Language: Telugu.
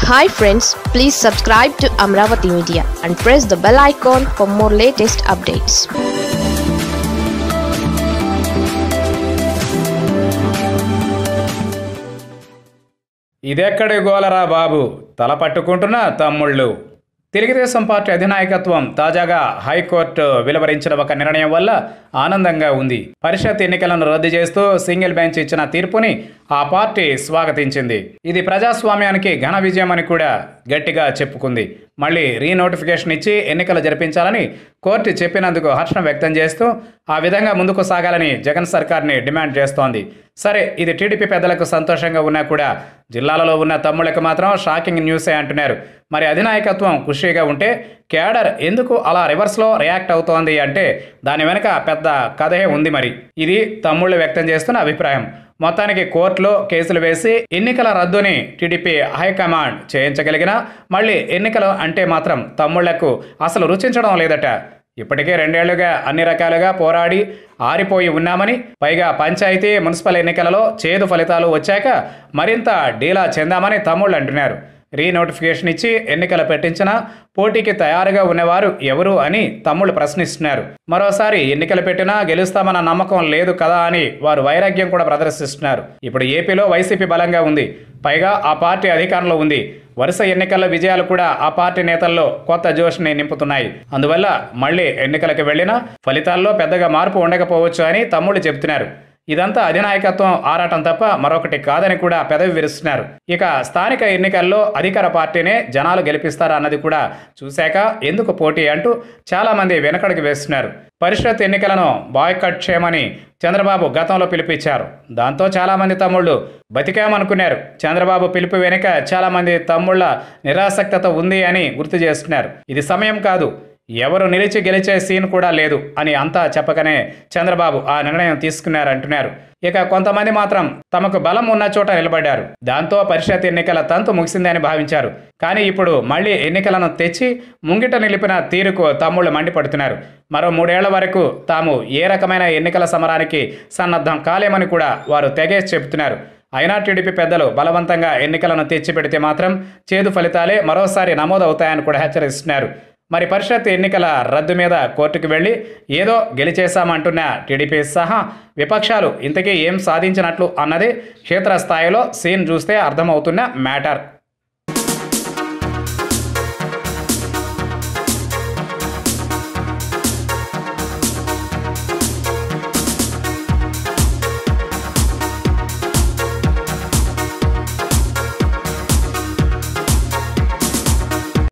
hi friends please subscribe to Amaravati media and press the bell icon for more latest updates ఇదెక్కడి గోలరా బాబు తల పట్టుకుంటున్న తమ్ముళ్ళు తెలుగుదేశం పార్టీ అధినాయకత్వం తాజాగా హైకోర్టు వెలువరించిన ఒక నిర్ణయం వల్ల ఆనందంగా ఉంది పరిషత్ ఎన్నికలను రద్దు చేస్తూ సింగిల్ బెంచ్ ఇచ్చిన తీర్పుని ఆ పార్టీ స్వాగతించింది ఇది ప్రజాస్వామ్యానికి ఘన విజయం అని కూడా గట్టిగా చెప్పుకుంది మళ్ళీ రీనోటిఫికేషన్ ఇచ్చి ఎన్నికలు జరిపించాలని కోర్టు చెప్పినందుకు హర్షం వ్యక్తం చేస్తూ ఆ విధంగా ముందుకు సాగాలని జగన్ సర్కార్ని డిమాండ్ చేస్తోంది సరే ఇది టీడీపీ పెద్దలకు సంతోషంగా ఉన్నా కూడా జిల్లాలలో ఉన్న తమ్ముళ్ళకి మాత్రం షాకింగ్ న్యూసే అంటున్నారు మరి అధినాయకత్వం ఖుషీగా ఉంటే కేడర్ ఎందుకు అలా రివర్స్లో రియాక్ట్ అవుతోంది అంటే దాని వెనుక పెద్ద కథే ఉంది మరి ఇది తమ్ముళ్ళు వ్యక్తం చేస్తున్న అభిప్రాయం మొత్తానికి కోర్టులో కేసులు వేసి ఎన్నికల రద్దుని టీడీపీ హైకమాండ్ చేయించగలిగినా మళ్ళీ ఎన్నికలు అంటే మాత్రం తమ్ముళ్లకు అసలు రుచించడం లేదట ఇప్పటికే రెండేళ్లుగా అన్ని రకాలుగా పోరాడి ఆరిపోయి ఉన్నామని పైగా పంచాయతీ మున్సిపల్ ఎన్నికలలో చేదు ఫలితాలు వచ్చాక మరింత డీలా చెందామని తమ్ముళ్ళు అంటున్నారు రీనోటిఫికేషన్ ఇచ్చి ఎన్నికలు పెట్టించిన పోటీకి తయారుగా ఉన్నవారు ఎవరు అని తమ్ముళ్ళు ప్రశ్నిస్తున్నారు మరోసారి ఎన్నికలు పెట్టినా గెలుస్తామన్న నమ్మకం లేదు కదా అని వారు వైరాగ్యం కూడా ప్రదర్శిస్తున్నారు ఇప్పుడు ఏపీలో వైసీపీ బలంగా ఉంది పైగా ఆ పార్టీ అధికారంలో ఉంది వరుస ఎన్నికల్లో విజయాలు కూడా ఆ పార్టీ నేతల్లో కొత్త జోష్ని నింపుతున్నాయి అందువల్ల మళ్ళీ ఎన్నికలకు వెళ్ళినా ఫలితాల్లో పెద్దగా మార్పు ఉండకపోవచ్చు అని తమ్ముళ్ళు చెబుతున్నారు ఇదంతా అధినాయకత్వం ఆరాటం తప్ప మరొకటి కాదని కూడా పెదవి విరుస్తున్నారు ఇక స్థానిక ఎన్నికల్లో అధికార పార్టీనే జనాలు గెలిపిస్తారా అన్నది కూడా చూశాక ఎందుకు పోటీ అంటూ చాలామంది వెనకడికి వేస్తున్నారు పరిషత్ ఎన్నికలను బాయ్కట్ చేయమని చంద్రబాబు గతంలో పిలిపించారు దాంతో చాలామంది తమ్ముళ్ళు బతికామనుకున్నారు చంద్రబాబు పిలుపు వెనుక చాలామంది తమ్ముళ్ళ నిరాసక్తత ఉంది అని గుర్తు చేస్తున్నారు ఇది సమయం కాదు ఎవరు నిలిచి గెలిచే సీన్ కూడా లేదు అని అంతా చెప్పకనే చంద్రబాబు ఆ నిర్ణయం తీసుకున్నారంటున్నారు ఇక కొంతమంది మాత్రం తమకు బలం ఉన్న చోట నిలబడ్డారు దాంతో పరిషత్ ఎన్నికల తంతు ముగిసిందని భావించారు కానీ ఇప్పుడు మళ్ళీ ఎన్నికలను తెచ్చి ముంగిట నిలిపిన తీరుకు తమ్ముళ్ళు మండిపడుతున్నారు మరో మూడేళ్ల వరకు తాము ఏ రకమైన ఎన్నికల సమరానికి సన్నద్ధం కాలేమని కూడా వారు తెగేసి చెబుతున్నారు అయినా టీడీపీ పెద్దలు బలవంతంగా ఎన్నికలను తెచ్చిపెడితే మాత్రం చేదు ఫలితాలే మరోసారి నమోదవుతాయని కూడా హెచ్చరిస్తున్నారు మరి పరిషత్ ఎన్నికల రద్దు మీద కోర్టుకు వెళ్ళి ఏదో గెలిచేశామంటున్న టీడీపీ సహా విపక్షాలు ఇంతకీ ఏం సాధించినట్లు అన్నది క్షేత్రస్థాయిలో సీన్ చూస్తే అర్థమవుతున్న మ్యాటర్